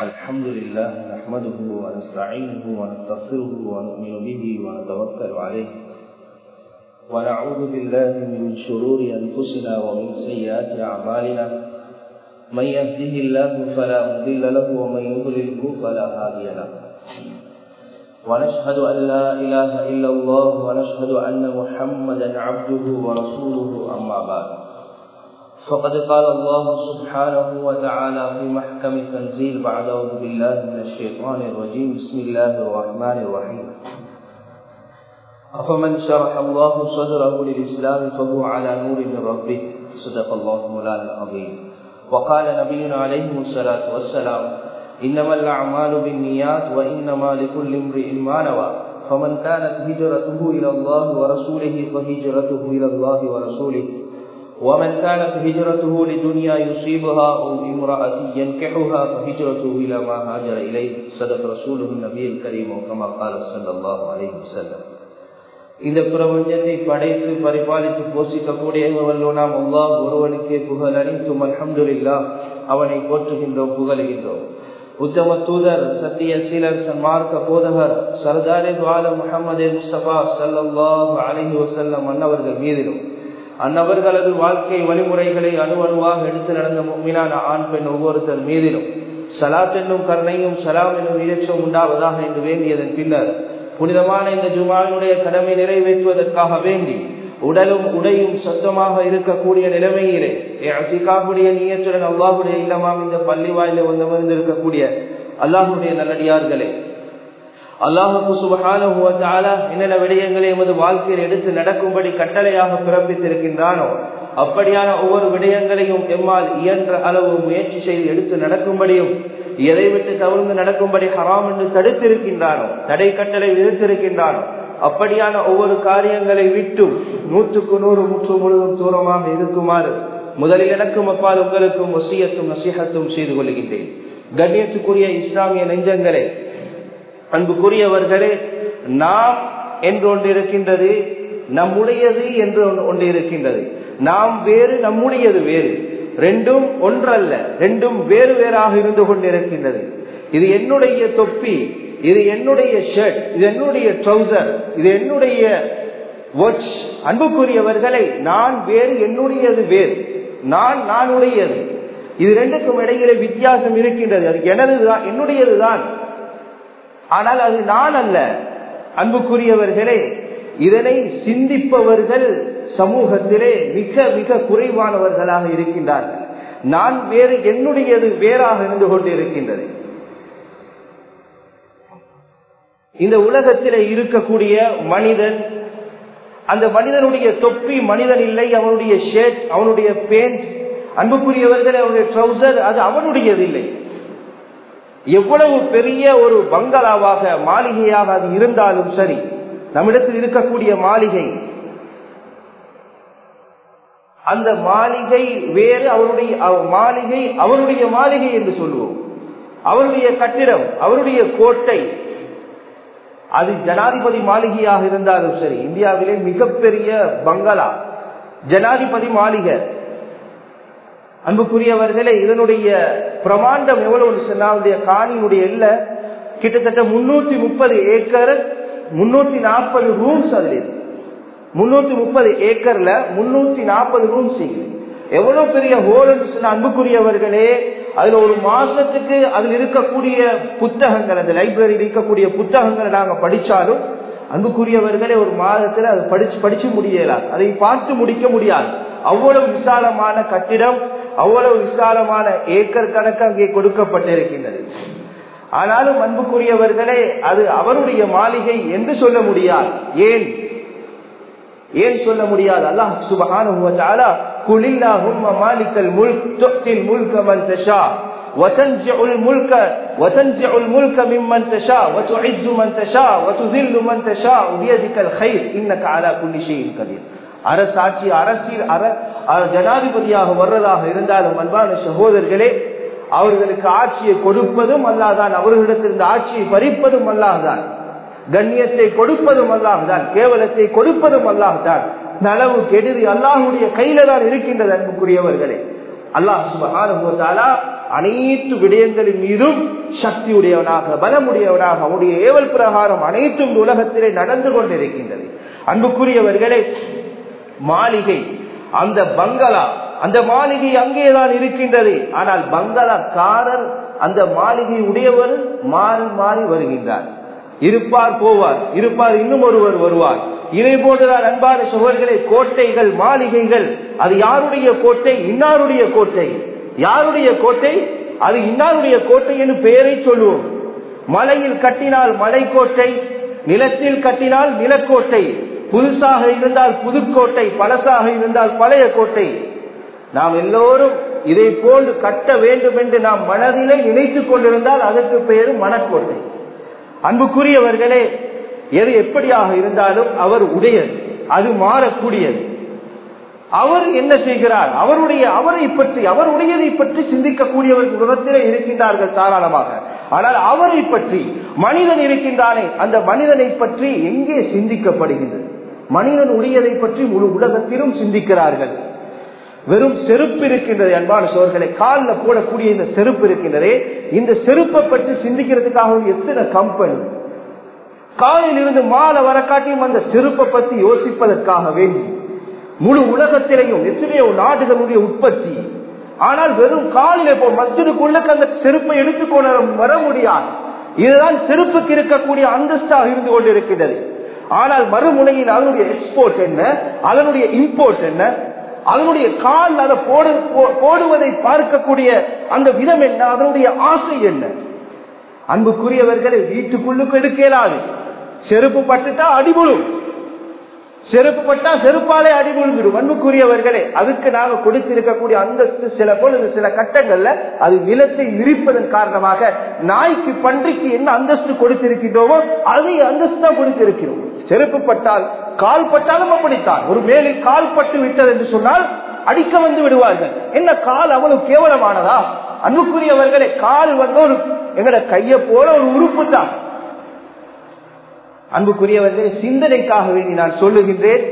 الحمد لله نحمده ونستعينه ونستغفره ونؤمن به ونتوكل عليه ونعوذ بالله من شرور أنفسنا ومن سيئات أعمالنا من يهده الله فلا مضل له ومن يضلله فلا هادي له ونشهد أن لا إله إلا الله ونشهد أن محمدا عبده ورسوله أما بعد فقد قال الله سبحانه وتعالى في محكم التنزيل بعد أعوذ بالله من الشيطان الرجيم بسم الله الرحمن الرحيم أفمن شرح الله صدره للإسلام فهو على نور من ربه صدق الله مولانا العظيم وقال نبينا عليه الصلاة والسلام إنما الأعمال بالنيات وإنما لكل امرئ ما نوى فمن كانت هجرته إلى الله ورسوله فهجرته إلى الله ورسوله ومن كانت هجرته لدنيا يصيبها أو امرأة ينكحها فهجرته إلى ما هاجر إليه صدق رسوله النبي الكريم كما قال صلى الله عليه وسلم இந்த பிரபஞ்சத்தை படைத்து பரிபாலித்து போஷிக்கக்கூடிய வல்லோனாம் அல்லாஹ் ஒருவனுக்கே புகழ் அனைத்தும் அல்ஹம்துலில்லா அவனை போற்றுகின்றோம் புகழுகின்றோம் உத்தம தூதர் சத்திய சீலர் சன்மார்க்க போதகர் சர்தாரே துவால முகமது முஸ்தபா சல்லாஹ் அலஹி வசல்லம் அன்னவர்கள் மீதிலும் அன்னவர்களது வாழ்க்கை வழிமுறைகளை அணு அணுவாக எடுத்து நடந்த மீனான ஆண் பெண் ஒவ்வொருத்தர் மீதிலும் சலாத் என்னும் கருணையும் சலாம் என்னும் இயற்றம் உண்டாவதாக என்று வேண்டியதன் பின்னர் புனிதமான இந்த ஜுமானுடைய கடமை நிறைவேற்றுவதற்காக வேண்டி உடலும் உடையும் சொந்தமாக இருக்கக்கூடிய நிலைமையிலே அசிகாவுடைய நீயத்துடன் அல்லாஹுடைய இல்லமாம் இந்த பள்ளி வாயில வந்து இருக்கக்கூடிய அல்லாஹுடைய நல்லடியார்களே அல்லாஹுக்கு சுபகான என்னென்ன விடயங்களை எமது வாழ்க்கையில் எடுத்து நடக்கும்படி கட்டளையாக பிறப்பித்திருக்கின்றானோ அப்படியான ஒவ்வொரு விடயங்களையும் எம்மால் இயன்ற அளவு முயற்சி செய்து எடுத்து நடக்கும்படியும் எதை விட்டு தவிர்த்து நடக்கும்படி ஹராம் என்று தடுத்திருக்கின்றானோ தடை கட்டளை விதித்திருக்கின்றானோ அப்படியான ஒவ்வொரு காரியங்களை விட்டும் நூற்றுக்கு நூறு முற்று முழுவதும் தூரமாக இருக்குமாறு முதலில் எனக்கும் அப்பால் உங்களுக்கும் ஒசியத்தும் நசிகத்தும் செய்து கொள்கின்றேன் கண்ணியத்துக்குரிய இஸ்லாமிய நெஞ்சங்களே அன்புக்குரியவர்களே நாம் என்று ஒன்று இருக்கின்றது நம்முடையது என்று ஒன்று இருக்கின்றது நாம் வேறு நம்முடையது வேறு ரெண்டும் ஒன்றல்ல ரெண்டும் வேறு வேறாக இருந்து கொண்டிருக்கின்றது இது என்னுடைய தொப்பி இது என்னுடைய ஷர்ட் இது என்னுடைய ட்ரௌசர் இது என்னுடைய வாட்ச் அன்புக்குரியவர்களை நான் வேறு என்னுடையது வேறு நான் நானுடையது இது ரெண்டுக்கும் இடையில வித்தியாசம் இருக்கின்றது அது எனதுதான் என்னுடையதுதான் ஆனால் அது நான் அல்ல அன்புக்குரியவர்களே இதனை சிந்திப்பவர்கள் சமூகத்திலே மிக மிக குறைவானவர்களாக இருக்கின்றார்கள் நான் வேறு என்னுடையது வேறாக இருந்து கொண்டிருக்கின்றது இந்த உலகத்திலே இருக்கக்கூடிய மனிதன் அந்த மனிதனுடைய தொப்பி மனிதன் இல்லை அவனுடைய ஷர்ட் அவனுடைய பேண்ட் அன்புக்குரியவர்கள் அவனுடைய ட்ரௌசர் அது அவனுடையது இல்லை எவ்வளவு பெரிய ஒரு பங்களாவாக மாளிகையாக அது இருந்தாலும் சரி நம்மிடத்தில் இருக்கக்கூடிய மாளிகை அந்த மாளிகை வேறு அவருடைய மாளிகை அவருடைய மாளிகை என்று சொல்லுவோம் அவருடைய கட்டிடம் அவருடைய கோட்டை அது ஜனாதிபதி மாளிகையாக இருந்தாலும் சரி இந்தியாவிலே மிகப்பெரிய பங்களா ஜனாதிபதி மாளிகை அன்புக்குரியவர்களே இதனுடைய பிரமாண்டம் எவ்வளவு சொன்னாவுடைய காணியினுடைய இல்ல கிட்டத்தட்ட முன்னூத்தி முப்பது ஏக்கர் முன்னூத்தி நாற்பது ரூம்ஸ் அதுல இருக்கு முன்னூத்தி முப்பது ஏக்கர்ல முன்னூத்தி நாற்பது ரூம்ஸ் எவ்வளவு பெரிய ஹோல் அன்புக்குரியவர்களே அதுல ஒரு மாசத்துக்கு அதுல இருக்கக்கூடிய புத்தகங்கள் அந்த லைப்ரரியில் இருக்கக்கூடிய புத்தகங்களை நாங்க படிச்சாலும் அன்புக்குரியவர்களே ஒரு மாதத்துல அது படிச்சு படிச்சு முடியலாம் அதை பார்த்து முடிக்க முடியாது அவ்வளவு விசாலமான கட்டிடம் அவ்வளவு விசாலமான ஏக்கர் கணக்கு அங்கே கொடுக்கப்பட்டிருக்கின்றது ஆனாலும் அன்புக்குரியவர்களே அது அவருடைய மாளிகை என்று சொல்ல முடியாது ஏன் ஏன் சொல்ல முடியாது அல்லாஹ் சுபஹான குலில்லாஹும்ம மாலிக்கல் முல்க் துக்தில் முல்க மன் தஷா وتنزع الملك وتنزع الملك ممن تشاء وتعز من تشاء وتذل من تشاء بيدك الخير انك على كل شيء قدير அரசாட்சி அரசியல் ஜனாதிபதியாக வர்றதாக இருந்தாலும் அன்பான சகோதரர்களே அவர்களுக்கு ஆட்சியை கொடுப்பதும் அல்லாதான் அவர்களிடத்திலிருந்து ஆட்சியை பறிப்பதும் அல்லாஹ்தான் கண்ணியத்தை கொடுப்பதும் அல்லாஹ்தான் கேவலத்தை கொடுப்பதும் அல்லாஹ்தான் நலவு கெடுதி அல்லாஹுடைய கையில தான் இருக்கின்றது அன்புக்குரியவர்களே அல்லாஹ் சுபஹானஹு வ தஆலா அனைத்து விடயங்களின் மீதும் சக்தியுடையவனாக பலமுடையவனாக அவனுடைய ஏவல் பிரகாரம் அனைத்தும் உலகத்திலே நடந்து கொண்டிருக்கின்றது அன்புக்குரியவர்களே மாளிகை அந்த பங்களா அந்த மாளிகை அங்கேதான் இருக்கின்றது ஆனால் பங்களாக்காரர் அந்த மாளிகை உடையவர் மாறி மாறி வருகின்றார் இருப்பார் போவார் இருப்பார் இன்னும் ஒருவர் வருவார் இதை போன்றுதான் அன்பான சகோதரர்களே கோட்டைகள் மாளிகைகள் அது யாருடைய கோட்டை இன்னாருடைய கோட்டை யாருடைய கோட்டை அது இன்னாருடைய கோட்டை என்று பெயரை சொல்லுவோம் மலையில் கட்டினால் மலைக்கோட்டை நிலத்தில் கட்டினால் நிலக்கோட்டை புதுசாக இருந்தால் புதுக்கோட்டை பழசாக இருந்தால் பழைய கோட்டை நாம் எல்லோரும் இதை போன்று கட்ட வேண்டும் என்று நாம் மனதிலே நினைத்துக் கொண்டிருந்தால் அதற்கு பெயர் மனக்கோட்டை அன்புக்குரியவர்களே எது எப்படியாக இருந்தாலும் அவர் உடையது அது மாறக்கூடியது அவர் என்ன செய்கிறார் அவருடைய அவரை பற்றி அவருடையதை பற்றி சிந்திக்கக்கூடியவர்கள் உலகத்திலே இருக்கின்றார்கள் தாராளமாக ஆனால் அவரை பற்றி மனிதன் இருக்கின்றானே அந்த மனிதனை பற்றி எங்கே சிந்திக்கப்படுகின்றது மனிதன் உடையதை பற்றி முழு உலகத்திலும் சிந்திக்கிறார்கள் வெறும் செருப்பு இருக்கின்றது அன்பான சோர்களை காலில் போடக்கூடிய இந்த செருப்பு இருக்கின்றதே இந்த செருப்பை பற்றி சிந்திக்கிறதுக்காக எத்தனை கம்பெனி காலில் இருந்து மாலை வர காட்டியும் அந்த செருப்பை பற்றி யோசிப்பதற்காக வேண்டி முழு உலகத்திலையும் எத்தனையோ நாடுகளுடைய உற்பத்தி ஆனால் வெறும் காலில் இப்போ மஸ்ஜிதுக்குள்ளுக்கு அந்த செருப்பை எடுத்துக்கொள்ள வர முடியாது இதுதான் செருப்புக்கு இருக்கக்கூடிய அந்தஸ்தாக இருந்து கொண்டிருக்கின்றது ஆனால் மறுமுனையில் அதனுடைய எக்ஸ்போர்ட் என்ன அதனுடைய இம்போர்ட் என்ன அதனுடைய கால் அதை போடு போடுவதை பார்க்கக்கூடிய அந்த விதம் என்ன அதனுடைய ஆசை என்ன அன்புக்குரியவர்களை வீட்டுக்குள்ளுக்கு எடுக்க இயலாது செருப்பு பட்டுட்டா அடிபுழும் செருப்பு பட்டா செருப்பாலே அடிபுழுந்துடும் அன்புக்குரியவர்களே அதுக்கு நாங்க கொடுத்திருக்கக்கூடிய அந்தஸ்து சில பொழுது சில கட்டங்கள்ல அது நிலத்தை விரிப்பதன் காரணமாக நாய்க்கு பன்றிக்கு என்ன அந்தஸ்து கொடுத்திருக்கின்றோமோ அதை அந்தஸ்து தான் கொடுத்திருக்கிறோம் செருப்பு பட்டால் கால் பட்டாலும் அப்படித்தான் ஒரு மேலில் கால் பட்டு விட்டது என்று சொன்னால் அடிக்க வந்து விடுவார்கள் என்ன கால் அவ்வளவு கேவலமானதா அன்புக்குரியவர்களே கால் வந்து ஒரு எங்கட கைய போல ஒரு உறுப்பு தான் அன்புக்குரியவர்களே சிந்தனைக்காக வேண்டி நான் சொல்லுகின்றேன்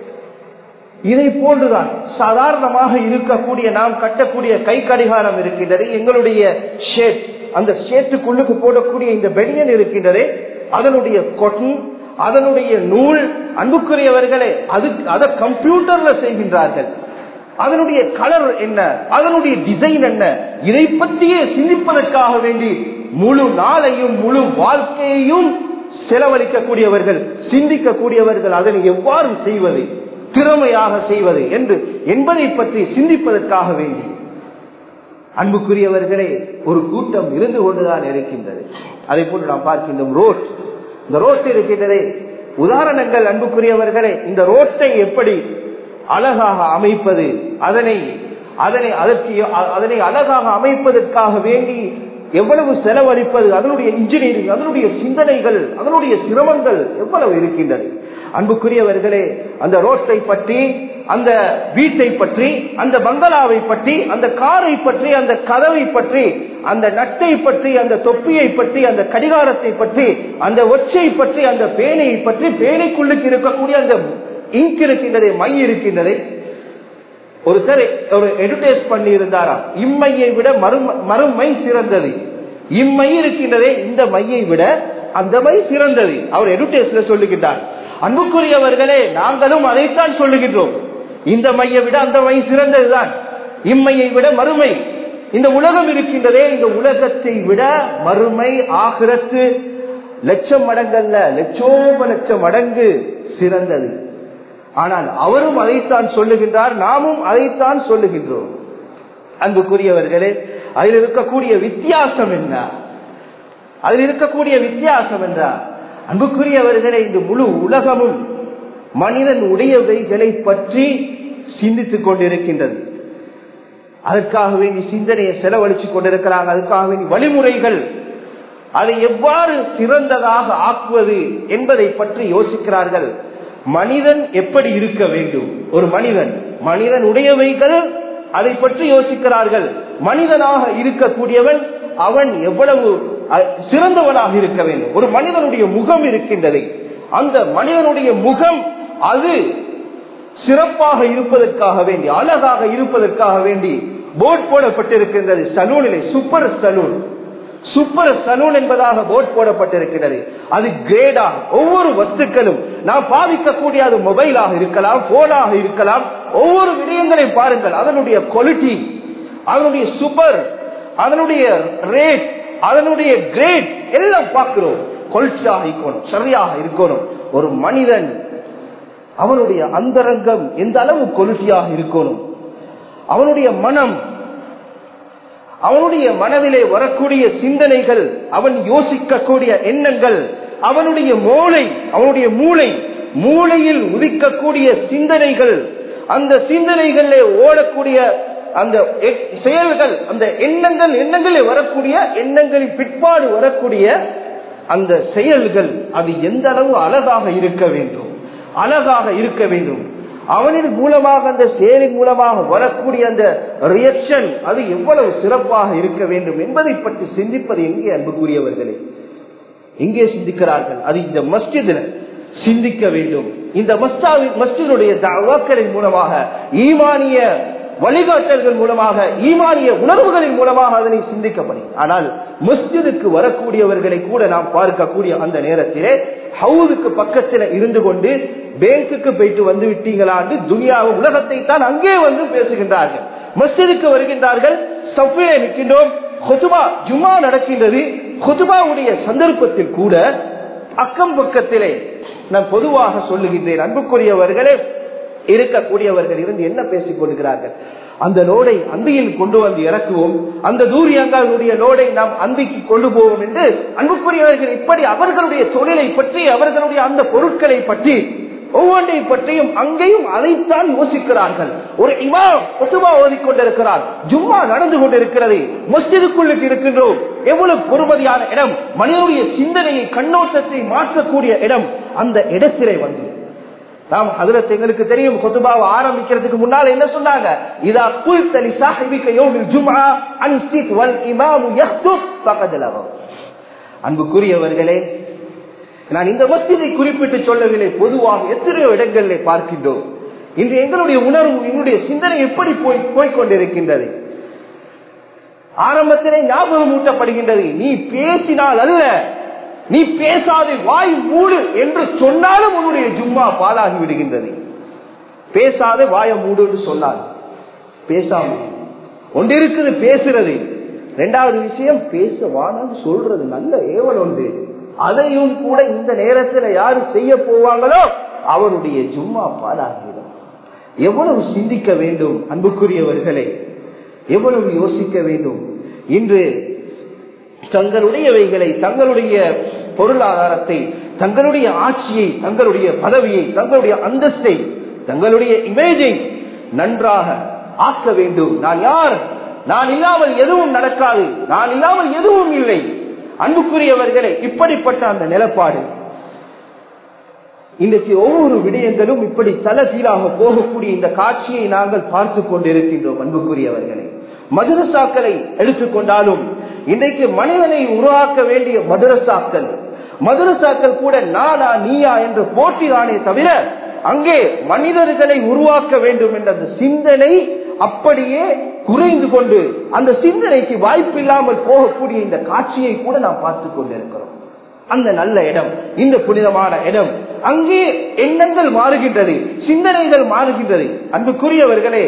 இதை போன்றுதான் சாதாரணமாக இருக்கக்கூடிய நாம் கட்டக்கூடிய கை கடிகாரம் இருக்கின்றது எங்களுடைய ஷேட் அந்த ஷேட்டுக்குள்ளுக்கு போடக்கூடிய இந்த பெனியன் இருக்கின்றது அதனுடைய கொட்டன் அதனுடைய நூல் அன்புக்குரியவர்களே அது அதை கம்ப்யூட்டர்ல செய்கின்றார்கள் அதனுடைய கலர் என்ன அதனுடைய டிசைன் என்ன இதை பற்றியே சிந்திப்பதற்காக வேண்டி முழு நாளையும் முழு வாழ்க்கையையும் செலவழிக்கக்கூடியவர்கள் சிந்திக்கக்கூடியவர்கள் அதனை எவ்வாறு செய்வது திறமையாக செய்வது என்று என்பதை பற்றி சிந்திப்பதற்காக வேண்டி அன்புக்குரியவர்களே ஒரு கூட்டம் இருந்து கொண்டுதான் இருக்கின்றது அதை போன்று நாம் பார்க்கின்றோம் ரோட் இந்த ரோட் இருக்கின்றதே உதாரணங்கள் அன்புக்குரியவர்களே இந்த ரோட்டை எப்படி அழகாக அமைப்பது அதனை அதனை அதற்கு அதனை அழகாக அமைப்பதற்காக வேண்டி எவ்வளவு செலவழிப்பது அதனுடைய இன்ஜினியரிங் அதனுடைய சிந்தனைகள் அதனுடைய சிரமங்கள் எவ்வளவு இருக்கின்றது அன்புக்குரியவர்களே அந்த ரோட்டை பற்றி அந்த வீட்டை பற்றி அந்த பங்களாவை பற்றி அந்த காரை பற்றி அந்த கதவை பற்றி அந்த நட்டை பற்றி அந்த தொப்பியை பற்றி அந்த கடிகாரத்தை பற்றி அந்த ஒச்சை பற்றி அந்த பேனையை பற்றி பேனைக்குள்ளுக்கு இருக்கக்கூடிய அந்த இங்க் இருக்கின்றதே மை இருக்கின்றதே ஒருத்தர் ஒரு எடுடேஸ் பண்ணி இருந்தாராம் இம்மையை விட மறுமை சிறந்தது இம்மை இருக்கின்றதே இந்த மையை விட அந்த மை சிறந்தது அவர் எடுடேஸ்ல சொல்லுகின்றார் அன்புக்குரியவர்களே நாங்களும் அதைத்தான் சொல்லுகின்றோம் இந்த மையை விட அந்த மை சிறந்ததுதான் இம்மையை விட மறுமை இந்த உலகம் இருக்கின்றதே இந்த உலகத்தை விட மறுமை ஆகிரத்து லட்சம் மடங்கள்ல லட்சோப லட்சம் மடங்கு சிறந்தது ஆனால் அவரும் அதைத்தான் சொல்லுகின்றார் நாமும் அதைத்தான் சொல்லுகின்றோம் அன்புக்குரியவர்களே அதில் இருக்கக்கூடிய வித்தியாசம் என்ன அதில் இருக்கக்கூடிய வித்தியாசம் என்றார் அன்புக்குரியவர்களே இந்த முழு உலகமும் மனிதன் உடையவைகளை பற்றி சிந்தித்துக் கொண்டிருக்கின்றது அதற்காக வேண்டி சிந்தனையை செலவழித்துக் கொண்டிருக்கிறாங்க அதுக்காக வேண்டி வழிமுறைகள் அதை எவ்வாறு சிறந்ததாக ஆக்குவது என்பதை பற்றி யோசிக்கிறார்கள் மனிதன் எப்படி இருக்க வேண்டும் ஒரு மனிதன் மனிதன் உடையவைகள் அதை பற்றி யோசிக்கிறார்கள் மனிதனாக இருக்கக்கூடியவன் அவன் எவ்வளவு சிறந்தவனாக இருக்க வேண்டும் ஒரு மனிதனுடைய முகம் இருக்கின்றது அந்த மனிதனுடைய முகம் அது சிறப்பாக இருப்பதற்காக வேண்டி அழகாக இருப்பதற்காக வேண்டி போர்ட் போடப்பட்டிருக்கின்றது சலூனிலே சூப்பர் சலூன் சூப்பர் சலூன் என்பதாக போர்ட் போடப்பட்டிருக்கிறது அது கிரேடா ஒவ்வொரு வஸ்துக்களும் நாம் பாவிக்கக்கூடிய அது மொபைலாக இருக்கலாம் போனாக இருக்கலாம் ஒவ்வொரு விடயங்களையும் பாருங்கள் அதனுடைய குவாலிட்டி அதனுடைய சூப்பர் அதனுடைய ரேட் அதனுடைய கிரேட் எல்லாம் பார்க்கிறோம் குவாலிட்டியாக இருக்கணும் சரியாக இருக்கணும் ஒரு மனிதன் அவனுடைய அந்தரங்கம் எந்த அளவு குவாலிட்டியாக இருக்கணும் அவனுடைய மனம் அவனுடைய மனதிலே வரக்கூடிய சிந்தனைகள் அவன் யோசிக்கக்கூடிய எண்ணங்கள் அவனுடைய மூளை அவனுடைய மூளை மூளையில் உதிக்கக்கூடிய சிந்தனைகள் அந்த சிந்தனைகளிலே ஓடக்கூடிய அந்த செயல்கள் அந்த எண்ணங்கள் எண்ணங்களே வரக்கூடிய எண்ணங்களின் பிற்பாடு வரக்கூடிய அந்த செயல்கள் அது எந்த அளவு அழகாக இருக்க வேண்டும் அழகாக இருக்க வேண்டும் அவனின் மூலமாக அந்த செயலின் மூலமாக வரக்கூடிய அந்த ரியாக்ஷன் அது எவ்வளவு சிறப்பாக இருக்க வேண்டும் என்பதை பற்றி சிந்திப்பது எங்கே அன்புக்குரியவர்களே எங்கே சிந்திக்கிறார்கள் அது இந்த மஸ்ஜிதில் சிந்திக்க வேண்டும் இந்த மஸ்ஜிதுடைய தாவாக்களின் மூலமாக ஈமானிய வழிகாட்டல்கள் மூலமாக ஈமானிய உணர்வுகளின் மூலமாக அதனை சிந்திக்கப்படும் ஆனால் மஸ்ஜிதுக்கு வரக்கூடியவர்களை கூட நாம் பார்க்கக்கூடிய அந்த நேரத்திலே ஹவுதுக்கு பக்கத்தில் இருந்து கொண்டு பேங்குக்கு போயிட்டு வந்து விட்டீங்களான்னு துனியாவை உலகத்தை தான் அங்கே வந்து பேசுகின்றார்கள் மஸ்ஜிதுக்கு வருகின்றார்கள் சஃபிலே நிற்கின்றோம் ஹொதுபா ஜுமா நடக்கின்றது ஹொதுபாவுடைய சந்தர்ப்பத்தில் கூட அக்கம் பக்கத்திலே நான் பொதுவாக சொல்லுகின்றேன் அன்புக்குரியவர்களே இருக்கக்கூடியவர்கள் இருந்து என்ன பேசிக் கொள்கிறார்கள் அந்த லோடை அந்தியில் கொண்டு வந்து இறக்குவோம் அந்த தூரியங்களுடைய லோடை நாம் அந்திக்கு கொண்டு போவோம் என்று அன்புக்குரியவர்கள் இப்படி அவர்களுடைய தொழிலை பற்றி அவர்களுடைய அந்த பொருட்களை பற்றி ஒவ்வொன்றை பற்றியும் அங்கேயும் அதைத்தான் யோசிக்கிறார்கள் ஒரு இமாம் ஒட்டுமா ஓதிக்கொண்டிருக்கிறார் ஜும்மா நடந்து கொண்டிருக்கிறது மஸ்ஜிதுக்குள்ளுக்கு இருக்கின்றோம் எவ்வளவு பொறுமதியான இடம் மனிதனுடைய சிந்தனையை கண்ணோட்டத்தை மாற்றக்கூடிய இடம் அந்த இடத்திலே வந்து நாம் அதுல எங்களுக்கு தெரியும் கொத்துபாவை ஆரம்பிக்கிறதுக்கு முன்னால என்ன சொன்னாங்க இதா குல் தலி சாஹிபிக்க யோமில் ஜும்ஆ அன்சித் வல் இமாமு யஹ்துப் ஃபகத் லஹு அன்புக்குரியவர்களே நான் இந்த மஸ்ஜிதை குறிப்பிட்டு சொல்லவில்லை பொதுவாக எத்தனையோ இடங்களிலே பார்க்கின்றோம் இன்று எங்களுடைய உணர்வு எங்களுடைய சிந்தனை எப்படி போய் போய்கொண்டிருக்கின்றது ஆரம்பத்திலே ஞாபகம் ஊட்டப்படுகின்றது நீ பேசினால் அல்ல நீ பேசாதே வாய் மூடு என்று சொன்னாலும் உன்னுடைய ஜும்மா பாலாகி விடுகின்றது பேசாதே வாய மூடு என்று சொன்னார் பேசாம ஒன்று இருக்குது பேசுறது இரண்டாவது விஷயம் பேச வானம் சொல்றது நல்ல ஏவல் ஒன்று அதையும் கூட இந்த நேரத்தில் யாரு செய்ய போவாங்களோ அவருடைய ஜும்மா பாலாகிவிடும் எவ்வளவு சிந்திக்க வேண்டும் அன்புக்குரியவர்களே எவ்வளவு யோசிக்க வேண்டும் இன்று தங்களுடையவைகளை தங்களுடைய பொருளாதாரத்தை தங்களுடைய ஆட்சியை தங்களுடைய பதவியை தங்களுடைய அந்தஸ்தை தங்களுடைய இமேஜை நன்றாக ஆக்க வேண்டும் நான் யார் நான் இல்லாமல் எதுவும் நடக்காது நான் இல்லாமல் எதுவும் இல்லை அன்புக்குரியவர்களே இப்படிப்பட்ட அந்த நிலப்பாடு இன்றைக்கு ஒவ்வொரு விடயங்களும் இப்படி தலசீலாக போகக்கூடிய இந்த காட்சியை நாங்கள் பார்த்து கொண்டிருக்கின்றோம் அன்புக்குரியவர்களே மதுரசாக்களை எடுத்துக்கொண்டாலும் இன்றைக்கு மனிதனை உருவாக்க வேண்டிய மதுரசாக்கள் மதுரசாக்கள் கூட நானா நீயா என்று போட்டிதானே தவிர அங்கே மனிதர்களை உருவாக்க வேண்டும் என்ற அந்த சிந்தனை அப்படியே குறைந்து கொண்டு அந்த சிந்தனைக்கு வாய்ப்பில்லாமல் போகக்கூடிய இந்த காட்சியை கூட நாம் பார்த்து கொண்டிருக்கிறோம் அந்த நல்ல இடம் இந்த புனிதமான இடம் அங்கே எண்ணங்கள் மாறுகின்றது சிந்தனைகள் மாறுகின்றது அன்புக்குரியவர்களே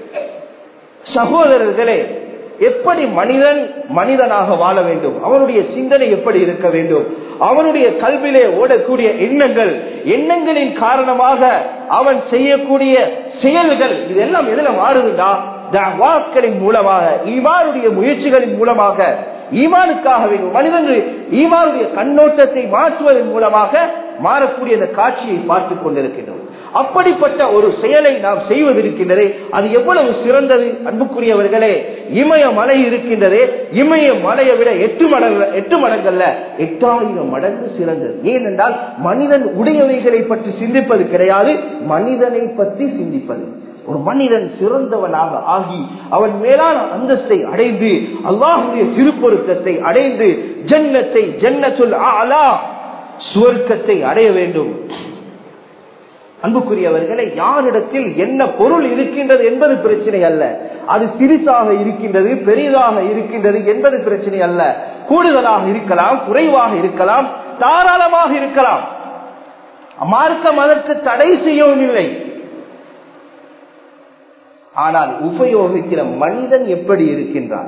சகோதரர்களே எப்படி மனிதன் மனிதனாக வாழ வேண்டும் அவனுடைய சிந்தனை எப்படி இருக்க வேண்டும் அவனுடைய கல்வியிலே ஓடக்கூடிய எண்ணங்கள் எண்ணங்களின் காரணமாக அவன் செய்யக்கூடிய செயல்கள் இதெல்லாம் எதுல மாறுதுண்டா வாக்களின் மூலமாக ஈமானுடைய முயற்சிகளின் மூலமாக ஈமானுக்காக வேண்டும் மனிதர்கள் ஈமானுடைய கண்ணோட்டத்தை மாற்றுவதன் மூலமாக மாறக்கூடிய அந்த காட்சியை பார்த்துக் கொண்டிருக்கின்றோம் அப்படிப்பட்ட ஒரு செயலை நாம் செய்வதிருக்கின்றதே அது எவ்வளவு சிறந்தது அன்புக்குரியவர்களே இமய மலை இருக்கின்றதே இமய மலையை விட எட்டு மடங்கு எட்டு மடங்கள்ல எட்டாயிரம் மடங்கு சிறந்தது ஏனென்றால் மனிதன் உடையவைகளை பற்றி சிந்திப்பது கிடையாது மனிதனை பற்றி சிந்திப்பது ஒரு மனிதன் சிறந்தவனாக ஆகி அவன் மேலான அந்தஸ்தை அடைந்து அல்லாஹுடைய திருப்பொருத்தத்தை அடைந்து ஜன்னத்தை ஜன்னத்துல் ஆலா சுவர்க்கத்தை அடைய வேண்டும் அன்புக்குரியவர்களை யாரிடத்தில் என்ன பொருள் இருக்கின்றது என்பது பிரச்சனை அல்ல அது சிறிசாக இருக்கின்றது பெரிதாக இருக்கின்றது என்பது பிரச்சனை அல்ல கூடுதலாக இருக்கலாம் குறைவாக இருக்கலாம் தாராளமாக இருக்கலாம் மார்க்கம் அதற்கு தடை செய்யவும் இல்லை ஆனால் உபயோகிக்கிற மனிதன் எப்படி இருக்கின்றான்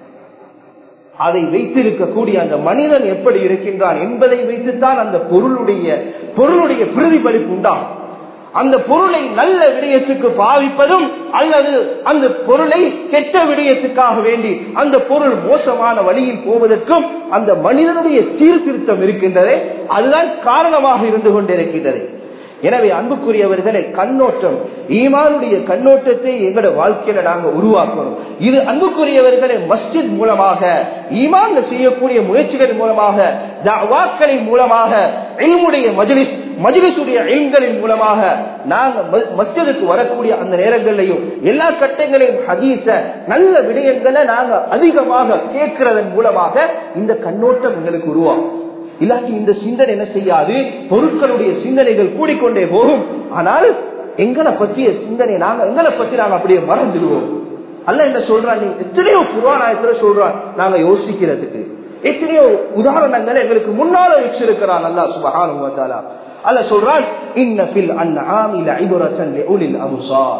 அதை வைத்திருக்கக்கூடிய அந்த மனிதன் எப்படி இருக்கின்றான் என்பதை வைத்துத்தான் அந்த பொருளுடைய பொருளுடைய பிரதிபலிப்பு உண்டாகும் அந்த பொருளை நல்ல விடயத்துக்கு பாவிப்பதும் அல்லது அந்த பொருளை கெட்ட விடயத்துக்காக வேண்டி அந்த பொருள் மோசமான வழியில் போவதற்கும் அந்த மனிதனுடைய சீர்திருத்தம் இருக்கின்றதே அதுதான் காரணமாக இருந்து கொண்டிருக்கின்றது எனவே அன்புக்குரியவர்களை கண்ணோட்டம் ஈமானுடைய கண்ணோட்டத்தை எங்களோட வாழ்க்கையில நாங்க உருவாக்கணும் இது அன்புக்குரியவர்களை மஸ்ஜித் மூலமாக ஈமான்ல செய்யக்கூடிய முயற்சிகள் மூலமாக வாக்களின் மூலமாக எல்முடைய மஜிலிஸ் மஜிலிசுடைய எண்களின் மூலமாக நாங்க மஸ்ஜிதுக்கு வரக்கூடிய அந்த நேரங்களிலையும் எல்லா கட்டங்களையும் ஹதீச நல்ல விடயங்களை நாங்க அதிகமாக கேட்கிறதன் மூலமாக இந்த கண்ணோட்டம் எங்களுக்கு உருவாகும் இல்லாட்டி இந்த சிந்தனை என்ன செய்யாது பொருட்களுடைய சிந்தனைகள் கூடிக்கொண்டே போகும் ஆனால் எங்களை பற்றிய சிந்தனை நாங்க எங்களை பத்தி நாங்க அப்படியே மறந்துடுவோம் அல்ல என்ன சொல்றான் நீ எத்தனையோ புராணத்துல சொல்றான் நாங்க யோசிக்கிறதுக்கு எத்தனையோ உதாரணங்களை எங்களுக்கு முன்னால வச்சிருக்கிறான் அல்லா சுபகான அல்ல சொல்றான் இன்னபில் அந்நாமில ஐபுரத்தன் உலில் அபுசார்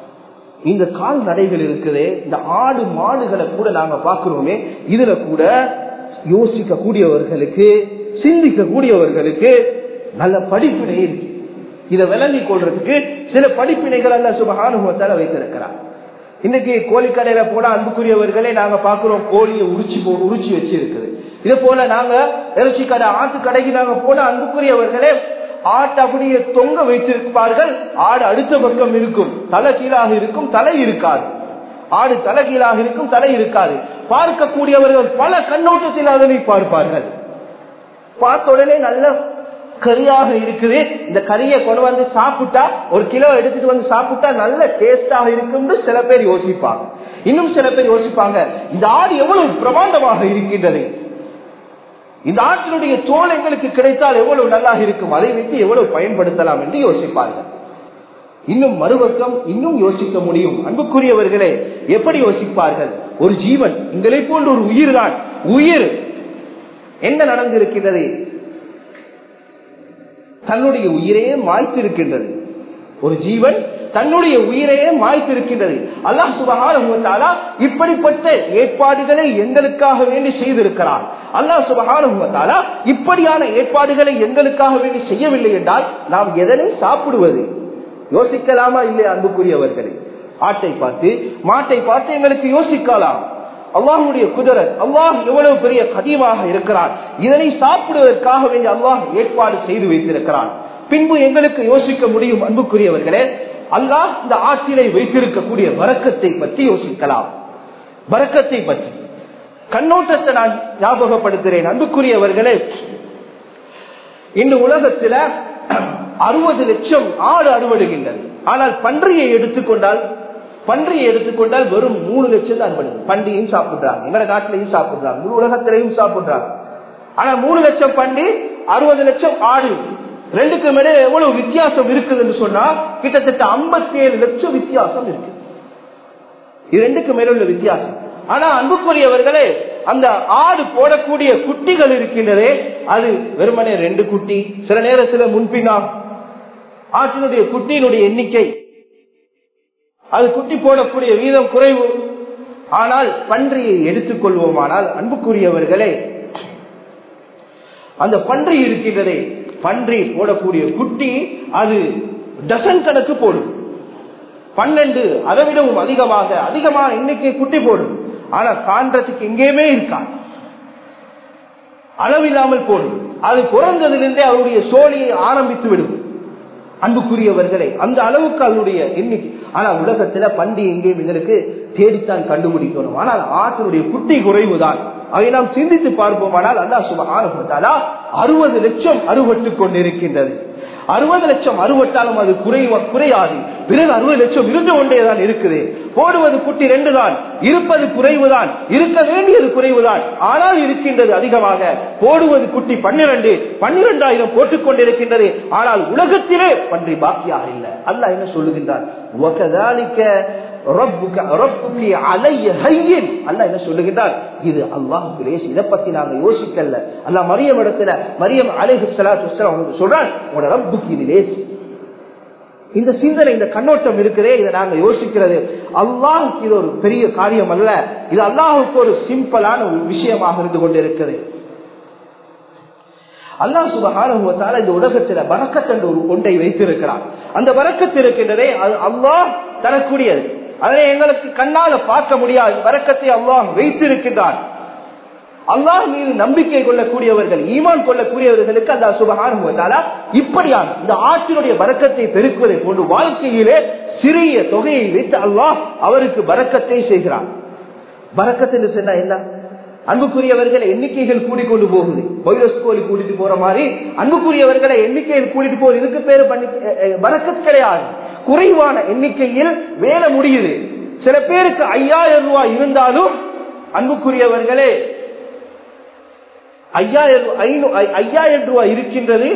இந்த கால்நடைகள் இருக்குதே இந்த ஆடு மாடுகளை கூட நாங்க பாக்குறோமே இதுல கூட யோசிக்க கூடியவர்களுக்கு சிந்திக்க கூடியவர்களுக்கு நல்ல படிப்பினை இருக்கு இதை விளங்கிக் கொள்றதுக்கு சில படிப்பினைகள் அல்ல சுபகானுபவத்தால வைத்திருக்கிறார் இன்னைக்கு கோழிக்கடையில போனா அன்புக்குரியவர்களே நாங்க பாக்குறோம் கோழியை உரிச்சு உரிச்சு வச்சு இருக்குது இது போல நாங்க இறைச்சி கடை ஆட்டு கடைக்கு நாங்க போனா அன்புக்குரியவர்களே ஆட்டு அப்படியே தொங்க வைத்திருப்பார்கள் ஆடு அடுத்த பக்கம் இருக்கும் தலை கீழாக இருக்கும் தலை இருக்காது ஆடு தலை கீழாக இருக்கும் தலை இருக்காது பார்க்கக்கூடியவர்கள் பல கண்ணோட்டத்தில் அதனை பார்ப்பார்கள் பார்த்த உடனே நல்ல கறியாக இருக்குது இந்த கறியை கொண்டு வந்து சாப்பிட்டா ஒரு கிலோ எடுத்துட்டு வந்து சாப்பிட்டா நல்ல டேஸ்டாக இருக்கும் சில பேர் யோசிப்பாங்க இன்னும் சில பேர் யோசிப்பாங்க இந்த ஆடு எவ்வளவு பிரமாண்டமாக இருக்கின்றது இந்த ஆட்டினுடைய தோல் எங்களுக்கு கிடைத்தால் எவ்வளவு நல்லா இருக்கும் அதை வைத்து எவ்வளவு பயன்படுத்தலாம் என்று யோசிப்பார்கள் இன்னும் மறுபக்கம் இன்னும் யோசிக்க முடியும் அன்புக்குரியவர்களே எப்படி யோசிப்பார்கள் ஒரு ஜீவன் எங்களை போன்ற ஒரு உயிர் தான் உயிர் என்ன நடந்திருக்கின்றது தன்னுடைய உயிரையே மாய்த்திருக்கின்றது ஒரு ஜீவன் தன்னுடைய உயிரையே மாய்த்திருக்கின்றது அல்லாஹ் சுபகான இப்படிப்பட்ட ஏற்பாடுகளை எங்களுக்காக வேண்டி செய்திருக்கிறார் அல்லாஹ் சுபகான இப்படியான ஏற்பாடுகளை எங்களுக்காக வேண்டி செய்யவில்லை என்றால் நாம் எதனை சாப்பிடுவது யோசிக்கலாமா இல்லையா அன்புக்குரியவர்களே ஆட்டை பார்த்து மாட்டை பார்த்து எங்களுக்கு யோசிக்கலாம் அல்லாஹுடைய குதிரத் அல்லாஹ் எவ்வளவு பெரிய கதியமாக இருக்கிறான் இதனை சாப்பிடுவதற்காக வேண்டிய அல்லாஹ் ஏற்பாடு செய்து வைத்திருக்கிறான் பின்பு எங்களுக்கு யோசிக்க முடியும் அன்புக்குரியவர்களே அல்லாஹ் இந்த ஆற்றிலை வைத்திருக்கக்கூடிய வரக்கத்தை பற்றி யோசிக்கலாம் வரக்கத்தை பற்றி கண்ணோட்டத்தை நான் ஞாபகப்படுத்துகிறேன் அன்புக்குரியவர்களே இந்த உலகத்துல அறுபது லட்சம் ஆடு அறுவடுகின்றது ஆனால் பன்றியை எடுத்துக்கொண்டால் பன்றியை எடுத்துக்கொண்டால் வெறும் மூணு லட்சம் தான் அறுவடை பண்டிகையும் சாப்பிடுறாங்க எங்கட நாட்டிலையும் சாப்பிடுறாங்க முழு உலகத்திலையும் சாப்பிடுறாங்க ஆனா மூணு லட்சம் பண்டி அறுபது லட்சம் ஆடு ரெண்டுக்கு மேலே எவ்வளவு வித்தியாசம் இருக்குது என்று சொன்னா கிட்டத்தட்ட ஐம்பத்தி ஏழு லட்சம் வித்தியாசம் இருக்கு இது ரெண்டுக்கு மேல உள்ள வித்தியாசம் ஆனா அன்புக்குரியவர்களே அந்த ஆடு போடக்கூடிய குட்டிகள் இருக்கின்றதே அது வெறுமனே ரெண்டு குட்டி சில நேரத்தில் முன்பின்னா ஆட்டினுடைய குட்டியினுடைய எண்ணிக்கை அது குட்டி போடக்கூடிய வீதம் குறைவு ஆனால் பன்றியை எடுத்துக்கொள்வோமானால் அன்புக்குரியவர்களே அந்த பன்றி இருக்கின்றதே பன்றி போடக்கூடிய குட்டி அது டசன் கணக்கு போடும் பன்னெண்டு அதை விடவும் அதிகமாக அதிகமான எண்ணிக்கை குட்டி போடும் ஆனா காண்றதுக்கு எங்கேயுமே இருக்காது அளவில்லாமல் போடும் அது பிறந்ததிலிருந்தே அவருடைய சோழியை ஆரம்பித்து விடும் அன்புக்குரியவர்களை அந்த அளவுக்கு அதனுடைய எண்ணிக்கை ஆனா உலகத்துல பண்டி எங்கேயும் எங்களுக்கு தேடித்தான் கண்டுபிடிக்கணும் ஆனால் ஆற்றினுடைய குட்டி குறைவுதான் அதை நாம் சிந்தித்து பார்ப்போமானால் அல்லா சுபகான அறுபது லட்சம் அறுபட்டு கொண்டிருக்கின்றது அறுபது லட்சம் அறுபட்டாலும் அது குறைவ குறையாது பிறகு அறுபது லட்சம் இருந்து கொண்டேதான் இருக்குது போடுவது குட்டி ரெண்டு தான் இருப்பது குறைவுதான் இருக்க வேண்டியது குறைவுதான் ஆனால் இருக்கின்றது அதிகமாக போடுவது குட்டி பன்னிரண்டு பன்னிரண்டாயிரம் போட்டுக் கொண்டிருக்கின்றது ஆனால் உலகத்திலே பன்றி பாக்கியாக இல்லை அல்லாஹ் என்ன சொல்லுகின்றான் وَكَذَلِكَ رَبُّكَ رَبُّكِ عَلَيَّ هَيِّنٌ அல்லாஹ் என்ன சொல்லுகின்றார் இது அல்லாஹ்வுக்கு லேசி இதை பத்தி நாங்க யோசிக்கல அல்லாஹ் மரியம் இடத்துல மரியம் அலைஹிஸ்ஸலாத்து வஸ்ஸலாம் அவங்களுக்கு சொல்றான் உங்களோட ரப்புக்கு இது லேசி இந்த சிந்தனை இந்த கண்ணோட்டம் இருக்கிறே இதை நாங்க யோசிக்கிறது அல்லாஹுக்கு இது ஒரு பெரிய காரியம் அல்ல இது அல்லாஹுக்கு ஒரு சிம்பிளான ஒரு விஷயமாக இருந்து கொண்டிருக்கிறது அல்லாஹ் சுபகான இந்த உலகத்துல பறக்கத் என்ற ஒரு கொண்டை வைத்திருக்கிறார் அந்த பறக்கத்து இருக்கின்றதே அது அல்லாஹ் தரக்கூடியது அதனை எங்களுக்கு கண்ணால பார்க்க முடியாது பறக்கத்தை அல்லாஹ் வைத்திருக்கின்றான் அல்லாஹ் மீது நம்பிக்கை கொள்ளக்கூடியவர்கள் ஈமான் கொள்ளக்கூடியவர்களுக்கு அந்த சுபகான இப்படியான இந்த ஆற்றினுடைய பறக்கத்தை பெருக்குவதை போன்று வாழ்க்கையிலே சிறிய தொகையை வைத்து அல்லாஹ் அவருக்கு பறக்கத்தை செய்கிறான் பறக்கத்து என்று சொன்னா என்ன அன்புக்குரியவர்களை எண்ணிக்கைகள் கூடிக்கொண்டு போகுது வைரஸ் கோழி கூட்டிட்டு போற மாதிரி அன்புக்குரியவர்களை எண்ணிக்கையில் கூட்டிட்டு போகுது இதுக்கு பேரு பண்ணி பறக்கத் கிடையாது குறைவான எண்ணிக்கையில் வேலை முடியுது சில பேருக்கு ஐயாயிரம் ரூபாய் இருந்தாலும் அன்புக்குரியவர்களே ஐயாயிரம் ஐயாயிரம் ரூபாய் இருக்கின்றது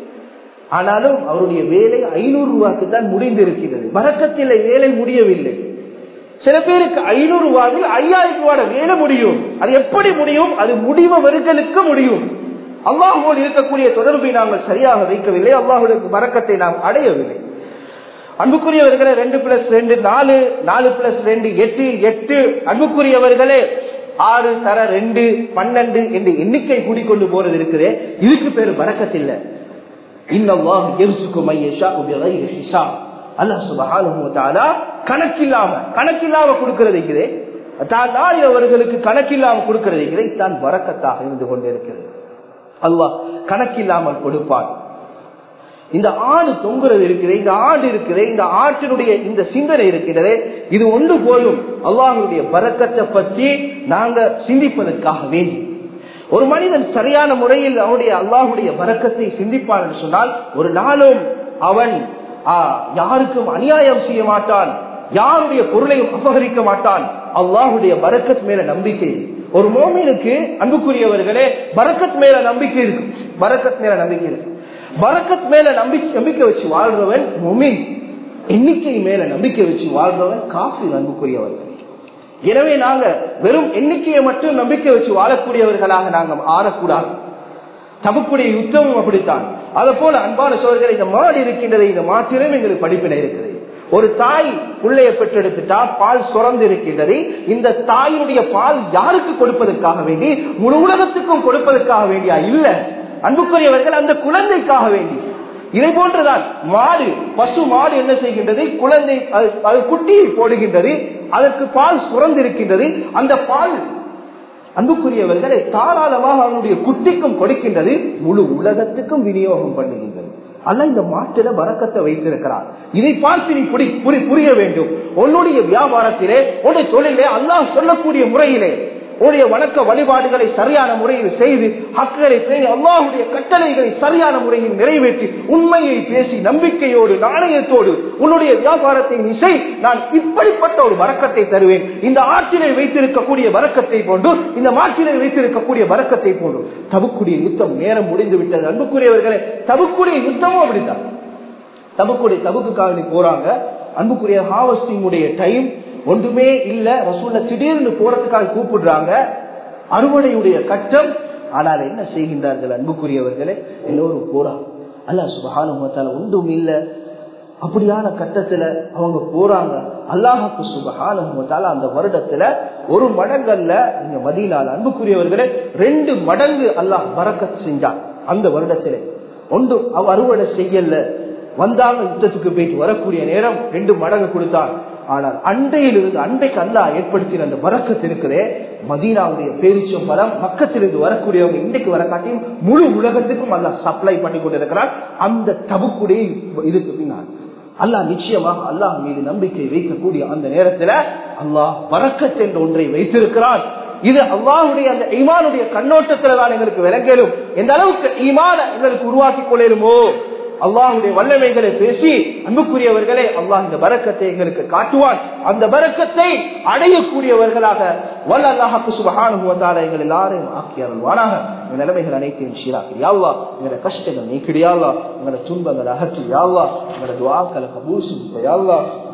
ஆனாலும் அவருடைய வேலை ஐநூறு ரூபாய்க்கு தான் முடிந்திருக்கிறது வழக்கத்தில் வேலை முடியவில்லை சில பேருக்கு ஐநூறு ரூபாயில் ஐயாயிரம் ரூபாய் வேலை முடியும் அது எப்படி முடியும் அது முடிவவர்களுக்கு முடியும் அல்லாஹோடு இருக்கக்கூடிய தொடர்பை நாங்கள் சரியாக வைக்கவில்லை அல்லாஹுடைய மறக்கத்தை நாம் அடையவில்லை அன்புக்குரியவர்களே ரெண்டு பிளஸ் ரெண்டு நாலு நாலு பிளஸ் ரெண்டு எட்டு எட்டு அன்புக்குரியவர்களே ஆறு தர ரெண்டு பன்னெண்டு என்று எண்ணிக்கை கூடிக்கொண்டு போறது இருக்குது இதுக்கு பேரு பறக்கத்தில்லை இன்னல்லாஹ் எரிசுக்கும் ஐயஷா உபயோக ஹிஷா அல்லாஹ் சுபஹானுத்தாலா கணக்கில்லாம கணக்கில்லாம கொடுக்கிறது இருக்கிறே தான் அவர்களுக்கு கணக்கில்லாம கொடுக்கிறது இருக்கிறே தான் வரக்கத்தாக இருந்து கொண்டிருக்கிறது அல்லாஹ் கணக்கில்லாமல் கொடுப்பான் இந்த ஆடு தொங்குறது இருக்கிறது இந்த ஆடு இருக்கிறது இந்த ஆட்டினுடைய இந்த சிந்தனை இருக்கிறது இது ஒன்று போலும் அல்லாஹுடைய பறக்கத்தை பற்றி நாங்க சிந்திப்பதற்காக வேண்டி ஒரு மனிதன் சரியான முறையில் அவனுடைய அல்லாஹுடைய பறக்கத்தை சிந்திப்பான் என்று சொன்னால் ஒரு நாளும் அவன் யாருக்கும் அநியாயம் செய்ய மாட்டான் யாருடைய பொருளையும் அபகரிக்க மாட்டான் அல்லாஹுடைய பரக்கத் மேல நம்பிக்கை ஒரு மோமீனுக்கு அன்புக்குரியவர்களே பரக்கத் மேல நம்பிக்கை இருக்கு பரக்கத் மேல நம்பிக்கை இருக்கு பரக்கத் மேல நம்பிக்கை நம்பிக்கை வச்சு வாழ்றவன் மொமீன் எண்ணிக்கை மேல நம்பிக்கை வச்சு வாழ்றவன் காஃபி அன்புக்குரியவர்கள் எனவே நாங்க வெறும் எண்ணிக்கையை மட்டும் நம்பிக்கை வச்சு வாழக்கூடியவர்களாக நாங்க ஆறக்கூடாது தமக்குடைய யுத்தமும் அப்படித்தான் அதை போல அன்பான சோழர்கள் இந்த மாடு இருக்கின்றது இந்த மாட்டிலும் எங்களுக்கு படிப்பினை இருக்குது ஒரு தாய் பிள்ளைய பெற்றெடுத்துட்டா பால் சுரந்து இருக்கின்றது இந்த தாயினுடைய பால் யாருக்கு கொடுப்பதற்காக வேண்டி முழு உலகத்துக்கும் கொடுப்பதற்காக வேண்டியா இல்ல அன்புக்குரியவர்கள் அந்த குழந்தைக்காக வேண்டி இதை போன்றுதான் மாடு பசு மாடு என்ன செய்கின்றது குழந்தை அது குட்டியை போடுகின்றது அதற்கு பால் சுரந்திருக்கின்றது அந்த பால் அன்புக்குரியவர்களை தாராளமாக அவனுடைய குட்டிக்கும் கொடுக்கின்றது முழு உலகத்துக்கும் விநியோகம் பண்ணுகின்றது அல்ல இந்த மாட்டில வரக்கத்தை வைத்திருக்கிறார் இதை பார்த்து நீ புரிய வேண்டும் உன்னுடைய வியாபாரத்திலே உன்னுடைய தொழிலே அல்லாஹ் சொல்லக்கூடிய முறையிலே உடைய வணக்க வழிபாடுகளை சரியான முறையில் செய்து ஹக்குகளை பேணி அல்லாஹுடைய கட்டளைகளை சரியான முறையில் நிறைவேற்றி உண்மையை பேசி நம்பிக்கையோடு நாணயத்தோடு உன்னுடைய வியாபாரத்தை இசை நான் இப்படிப்பட்ட ஒரு வரக்கத்தை தருவேன் இந்த ஆற்றினை வைத்திருக்கக்கூடிய வரக்கத்தை போன்று இந்த மாற்றினை வைத்திருக்கக்கூடிய வரக்கத்தை போன்று தபுக்குடைய யுத்தம் நேரம் முடிந்து விட்டது அன்புக்குரியவர்களே தபுக்குடைய யுத்தமும் அப்படித்தான் தபுக்குடைய தபுக்குக்காக போறாங்க அன்புக்குரிய ஹார்வஸ்டிங் உடைய டைம் ஒன்றுமே இல்ல ரசூல்ல திடீர்னு போறதுக்காக கூப்பிடுறாங்க அறுவடையுடைய கட்டம் ஆனால் என்ன செய்கின்றார்கள் அன்புக்குரியவர்களே எல்லோரும் போறாங்க அல்ல சுபகானுமத்தால ஒன்றும் இல்ல அப்படியான கட்டத்துல அவங்க போறாங்க அல்லாஹுக்கு சுபகானுமத்தால அந்த வருடத்துல ஒரு மடங்கள்ல நீங்க மதியனால அன்புக்குரியவர்களே ரெண்டு மடங்கு அல்லாஹ் பறக்க செஞ்சான் அந்த வருடத்திலே ஒன்று அவ அறுவடை செய்யல வந்தாங்க யுத்தத்துக்கு போயிட்டு வரக்கூடிய நேரம் ரெண்டு மடங்கு கொடுத்தான் ஆனால் அண்டையிலிருந்து அண்டைக்கு அல்லா ஏற்படுத்தின அந்த வரக்கத்து இருக்கிறே மதீனாவுடைய பேரிச்சம் பலம் பக்கத்திலிருந்து வரக்கூடியவங்க இன்றைக்கு வர காட்டியும் முழு உலகத்துக்கும் அல்லா சப்ளை பண்ணி கொண்டிருக்கிறார் அந்த தபுக்குடைய இதுக்கு பின்னால் அல்லாஹ் நிச்சயமாக அல்லாஹ் மீது நம்பிக்கை வைக்கக்கூடிய அந்த நேரத்துல அல்லாஹ் வரக்கத் என்ற ஒன்றை வைத்திருக்கிறான் இது அல்லாஹுடைய அந்த ஈமானுடைய கண்ணோட்டத்துல தான் எங்களுக்கு விளங்கலும் எந்த அளவுக்கு ஈமான எங்களுக்கு உருவாக்கி கொள்ளலுமோ அல்லாஹுடைய வல்லமைகளை பேசி அன்புக்குரியவர்களே அல்லாஹ் இந்த பறக்கத்தை எங்களுக்கு காட்டுவான் அந்த பறக்கத்தை அடையக்கூடியவர்களாக வல்ல அல்லாஹாக்கு சுபகானுபவத்தால எங்கள் எல்லாரையும் ஆக்கி அருள்வானாக இந்த நிலைமைகள் அனைத்தையும் சீராக்கி யாழ்லா எங்களோட கஷ்டங்கள் நீக்கிடியாள்லா எங்களோட துன்பங்கள் அகற்றி யாழ்லா எங்களோட துவாக்களை கபூல் யாழ்லா